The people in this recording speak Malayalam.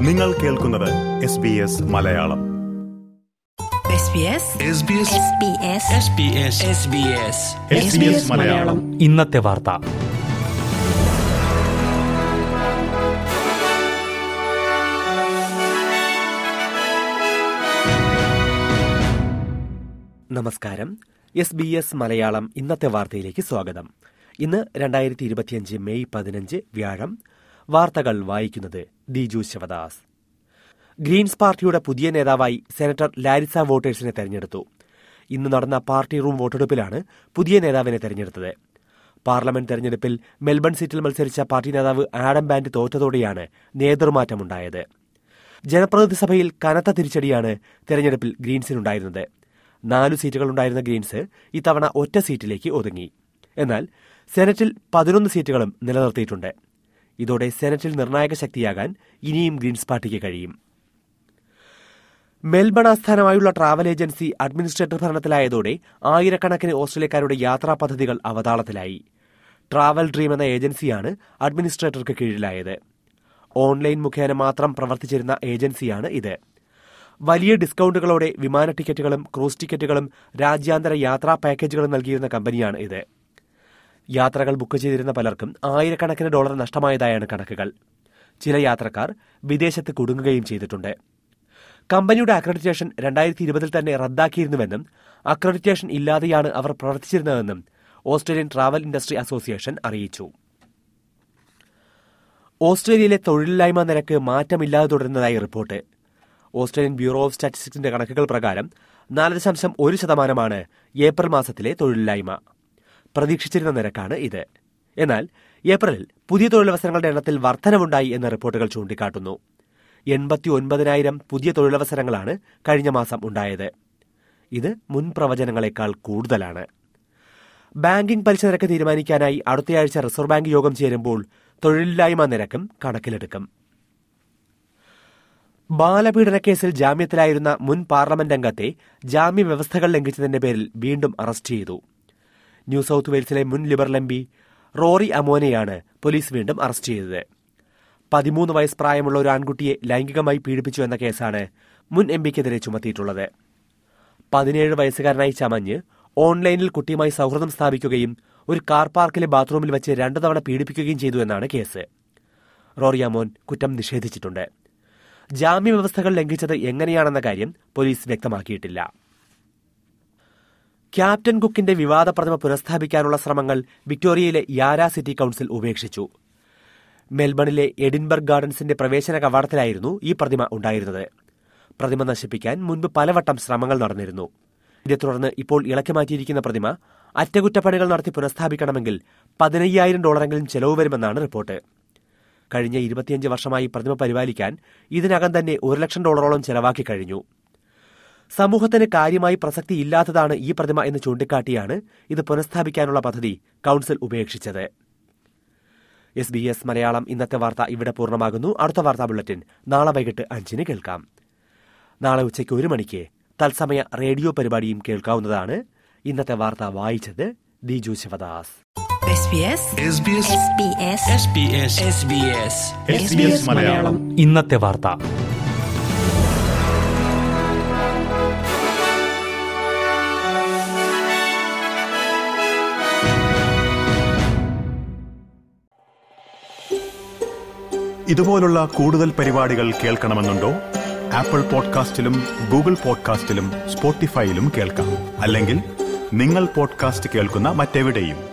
നിങ്ങൾ കേൾക്കുന്നത് S B S Malayalam SBS Malayalam ഇന്നത്തെ വാർത്ത നമസ്കാരം എസ് ബി എസ് മലയാളം ഇന്നത്തെ വാർത്തയിലേക്ക് സ്വാഗതം ഇന്ന് രണ്ടായിരത്തി ഇരുപത്തിയഞ്ച് മെയ് പതിനഞ്ച് വ്യാഴം വാർത്തകൾ വായിക്കുന്നത് ദിജു ശിവദാസ് ഗ്രീൻസ് പാർട്ടിയുടെ പുതിയ നേതാവായി സെനറ്റർ ലാരിസ വോട്ടേഴ്സിനെ തെരഞ്ഞെടുത്തു ഇന്ന് നടന്ന പാർട്ടി റൂം വോട്ടെടുപ്പിലാണ് പുതിയ നേതാവിനെ തെരഞ്ഞെടുത്തത് പാർലമെന്റ് തെരഞ്ഞെടുപ്പിൽ മെൽബൺ സീറ്റിൽ മത്സരിച്ച പാർട്ടി നേതാവ് ആഡം ബാൻഡ് തോറ്റതോടെയാണ് നേതൃമാറ്റമുണ്ടായത് ജനപ്രതിനിധി സഭയിൽ കനത്ത തിരിച്ചടിയാണ് തെരഞ്ഞെടുപ്പിൽ ഗ്രീൻസിനുണ്ടായിരുന്നത് നാലു സീറ്റുകളുണ്ടായിരുന്ന ഗ്രീൻസ് ഇത്തവണ ഒറ്റ സീറ്റിലേക്ക് ഒതുങ്ങി എന്നാൽ സെനറ്റിൽ പതിനൊന്ന് സീറ്റുകളും നിലനിർത്തിയിട്ടുണ്ട് ഇതോടെ സെനറ്റിൽ നിർണായക ശക്തിയാകാൻ ഇനിയും ഗ്രീൻസ് പാർട്ടിക്ക് കഴിയും മെൽബൺ ആസ്ഥാനമായുള്ള ട്രാവൽ ഏജൻസി അഡ്മിനിസ്ട്രേറ്റർ ഭരണത്തിലായതോടെ ആയിരക്കണക്കിന് ഓസ്ട്രേലിയക്കാരുടെ യാത്രാ പദ്ധതികൾ അവതാളത്തിലായി ട്രാവൽ ഡ്രീം എന്ന ഏജൻസിയാണ് അഡ്മിനിസ്ട്രേറ്റർക്ക് കീഴിലായത് ഓൺലൈൻ മുഖേന മാത്രം പ്രവർത്തിച്ചിരുന്ന ഏജൻസിയാണ് ഇത് വലിയ ഡിസ്കൗണ്ടുകളോടെ വിമാന ടിക്കറ്റുകളും ക്രൂസ് ടിക്കറ്റുകളും രാജ്യാന്തര യാത്രാ പാക്കേജുകളും നൽകിയിരുന്ന കമ്പനിയാണ് ഇത് യാത്രകൾ ബുക്ക് ചെയ്തിരുന്ന പലർക്കും ആയിരക്കണക്കിന് ഡോളർ നഷ്ടമായതായാണ് കണക്കുകൾ ചില യാത്രക്കാർ വിദേശത്ത് കുടുങ്ങുകയും ചെയ്തിട്ടുണ്ട് കമ്പനിയുടെ അക്രഡിറ്റേഷൻ രണ്ടായിരത്തി ഇരുപതിൽ തന്നെ റദ്ദാക്കിയിരുന്നുവെന്നും അക്രഡിറ്റേഷൻ ഇല്ലാതെയാണ് അവർ പ്രവർത്തിച്ചിരുന്നതെന്നും ഓസ്ട്രേലിയൻ ട്രാവൽ ഇൻഡസ്ട്രി അസോസിയേഷൻ അറിയിച്ചു ഓസ്ട്രേലിയയിലെ തൊഴിലില്ലായ്മ നിരക്ക് മാറ്റമില്ലാതെ തുടരുന്നതായി റിപ്പോർട്ട് ഓസ്ട്രേലിയൻ ബ്യൂറോ ഓഫ് സ്റ്റാറ്റിസ്റ്റിക്സിന്റെ കണക്കുകൾ പ്രകാരം നാല് ദശാംശം ഒരു ശതമാനമാണ് ഏപ്രിൽ മാസത്തിലെ തൊഴിലില്ലായ്മ പ്രതീക്ഷിച്ചിരുന്ന നിരക്കാണ് ഇത് എന്നാൽ ഏപ്രിലിൽ പുതിയ തൊഴിലവസരങ്ങളുടെ എണ്ണത്തിൽ വർധനവുണ്ടായി എന്ന റിപ്പോർട്ടുകൾ ചൂണ്ടിക്കാട്ടുന്നു എൺപത്തി ഒൻപതിനായിരം പുതിയ തൊഴിലവസരങ്ങളാണ് കഴിഞ്ഞ മാസം ഉണ്ടായത് ഇത് മുൻ പ്രവചനങ്ങളെക്കാൾ കൂടുതലാണ് ബാങ്കിംഗ് പലിശ നിരക്ക് തീരുമാനിക്കാനായി അടുത്തയാഴ്ച റിസർവ് ബാങ്ക് യോഗം ചേരുമ്പോൾ തൊഴിലില്ലായ്മ നിരക്കും കണക്കിലെടുക്കും ബാലപീഡന കേസിൽ ജാമ്യത്തിലായിരുന്ന മുൻ പാർലമെന്റ് അംഗത്തെ ജാമ്യ വ്യവസ്ഥകൾ ലംഘിച്ചതിന്റെ പേരിൽ വീണ്ടും അറസ്റ്റ് ചെയ്തു ന്യൂ സൌത്ത് വെയിൽസിലെ മുൻ ലിബറൽ എം പി റോറി അമോനെയാണ് പോലീസ് വീണ്ടും അറസ്റ്റ് ചെയ്തത് പതിമൂന്ന് വയസ്സ് പ്രായമുള്ള ഒരു ആൺകുട്ടിയെ ലൈംഗികമായി പീഡിപ്പിച്ചു എന്ന കേസാണ് മുൻ എം പിക്കെതിരെ ചുമത്തിയിട്ടുള്ളത് പതിനേഴ് വയസ്സുകാരനായി ചമഞ്ഞ് ഓൺലൈനിൽ കുട്ടിയുമായി സൗഹൃദം സ്ഥാപിക്കുകയും ഒരു കാർ പാർക്കിലെ ബാത്റൂമിൽ വെച്ച് രണ്ടു തവണ പീഡിപ്പിക്കുകയും ചെയ്തു എന്നാണ് കേസ് റോറിയാമോൻ കുറ്റം നിഷേധിച്ചിട്ടുണ്ട് ജാമ്യ വ്യവസ്ഥകൾ ലംഘിച്ചത് എങ്ങനെയാണെന്ന കാര്യം പോലീസ് വ്യക്തമാക്കിയിട്ടില്ല ക്യാപ്റ്റൻ കുക്കിന്റെ വിവാദ പ്രതിമ പുനഃസ്ഥാപിക്കാനുള്ള ശ്രമങ്ങൾ വിക്ടോറിയയിലെ യാര സിറ്റി കൌൺസിൽ ഉപേക്ഷിച്ചു മെൽബണിലെ എഡിൻബർഗ് ഗാർഡൻസിന്റെ പ്രവേശന കവാടത്തിലായിരുന്നു ഈ പ്രതിമ ഉണ്ടായിരുന്നത് പ്രതിമ നശിപ്പിക്കാൻ മുൻപ് പലവട്ടം ശ്രമങ്ങൾ നടന്നിരുന്നു ഇതേ തുടർന്ന് ഇപ്പോൾ ഇളക്കി മാറ്റിയിരിക്കുന്ന പ്രതിമ അറ്റകുറ്റപ്പണികൾ നടത്തി പുനഃസ്ഥാപിക്കണമെങ്കിൽ പതിനയ്യായിരം ഡോളറെങ്കിലും ചെലവ് വരുമെന്നാണ് റിപ്പോർട്ട് കഴിഞ്ഞ ഇരുപത്തിയഞ്ച് വർഷമായി പ്രതിമ പരിപാലിക്കാൻ ഇതിനകം തന്നെ ഒരു ലക്ഷം ഡോളറോളം ചെലവാക്കി കഴിഞ്ഞു സമൂഹത്തിന് കാര്യമായി പ്രസക്തി ഇല്ലാത്തതാണ് ഈ പ്രതിമ എന്ന് ചൂണ്ടിക്കാട്ടിയാണ് ഇത് പുനഃസ്ഥാപിക്കാനുള്ള പദ്ധതി കൌൺസിൽ ഉപേക്ഷിച്ചത് എസ് ബി എസ് മലയാളം ഇന്നത്തെ വാർത്ത ഇവിടെ പൂർണ്ണമാകുന്നു അടുത്ത വാർത്താ ബുള്ളറ്റിൻ നാളെ വൈകിട്ട് അഞ്ചിന് കേൾക്കാം നാളെ ഉച്ചയ്ക്ക് ഒരു മണിക്ക് തത്സമയ റേഡിയോ പരിപാടിയും കേൾക്കാവുന്നതാണ് ഇന്നത്തെ വാർത്ത വായിച്ചത് ദിജു ശിവദാസ് SBS മലയാളം ഇന്നത്തെ വാർത്ത ഇതുപോലുള്ള കൂടുതൽ പരിപാടികൾ കേൾക്കണമെന്നുണ്ടോ ആപ്പിൾ പോഡ്കാസ്റ്റിലും ഗൂഗിൾ പോഡ്കാസ്റ്റിലും സ്പോട്ടിഫൈയിലും കേൾക്കാം അല്ലെങ്കിൽ നിങ്ങൾ പോഡ്കാസ്റ്റ് കേൾക്കുന്ന മറ്റെവിടെയും